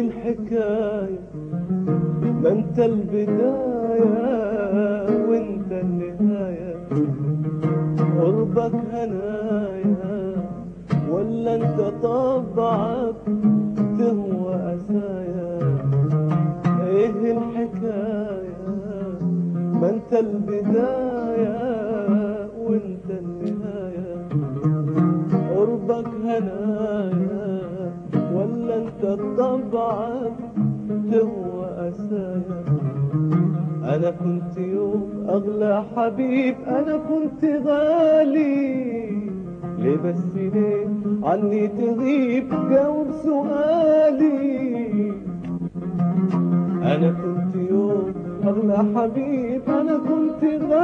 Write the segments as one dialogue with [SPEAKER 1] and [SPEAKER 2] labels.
[SPEAKER 1] الحكاية ما انت البداية وانت النهاية قربك هنايا ولا انت طبعك تهوى أسايا ايه الحكاية ما انت البداية وانت النهاية قربك هنايا ولا انت طبعك تهوى أسايا أنا كنت يوم أغلى حبيب أنا كنت غالي ليه بس ليه عني تغيب جاوب سؤالي أنا كنت يوم أغلى حبيب أنا كنت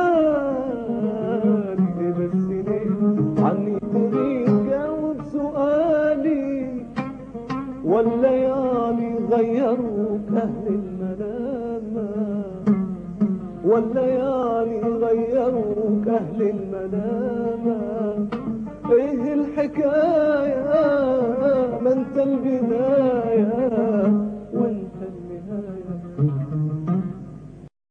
[SPEAKER 1] غالي ليه بس ليه عني تغيب جاوب سؤالي والليالي غيروك أهل الملامة والليالي غيروك أهل الملامة إيه الحكاية